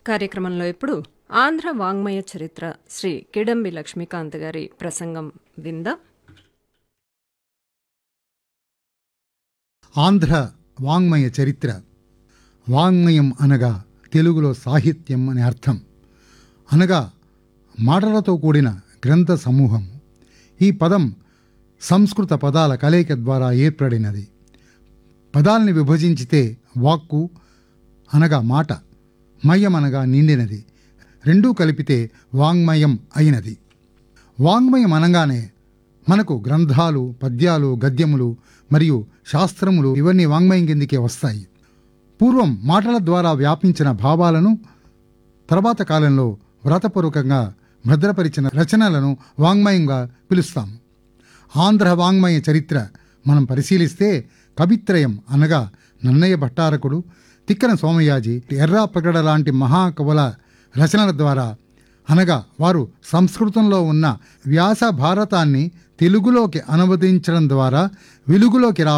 కార్యక్రమంలో ఇప్పుడు ఆంధ్ర వాంగ్మయ చరిత్ర శ్రీ కిడంబి లక్ష్మీకాంత్ గారి ప్రసంగం విందా ఆంధ్ర వాంగ్మయ చరిత్ర వాంగ్మయం అనగా తెలుగులో సాహిత్యం అని అర్థం అనగా మాటలతో కూడిన గ్రంథ సమూహం ఈ పదం సంస్కృత పదాల కలయిక ద్వారా ఏర్పడినది పదాల్ని విభజించితే వాక్కు అనగా మాట మయం అనగా నిండినది రెండూ కలిపితే వాంగ్మయం అయినది వాంగ్మయం అనగానే మనకు గ్రంథాలు పద్యాలు గద్యములు మరియు శాస్త్రములు ఇవన్నీ వాంగ్మయం కిందికే వస్తాయి పూర్వం మాటల ద్వారా వ్యాపించిన భావాలను తర్వాత కాలంలో వ్రతపూర్వకంగా భద్రపరిచిన రచనలను వాంగ్మయంగా పిలుస్తాం ఆంధ్ర వాంగ్మయ చరిత్ర మనం పరిశీలిస్తే కవిత్రయం అనగా నన్నయ్య భట్టారకుడు తిక్కన సోమయాజి ఎర్రా ప్రగడ లాంటి మహాకవుల రచనల ద్వారా అనగా వారు సంస్కృతంలో ఉన్న వ్యాస భారతాన్ని తెలుగులోకి అనువదించడం ద్వారా వెలుగులోకి రా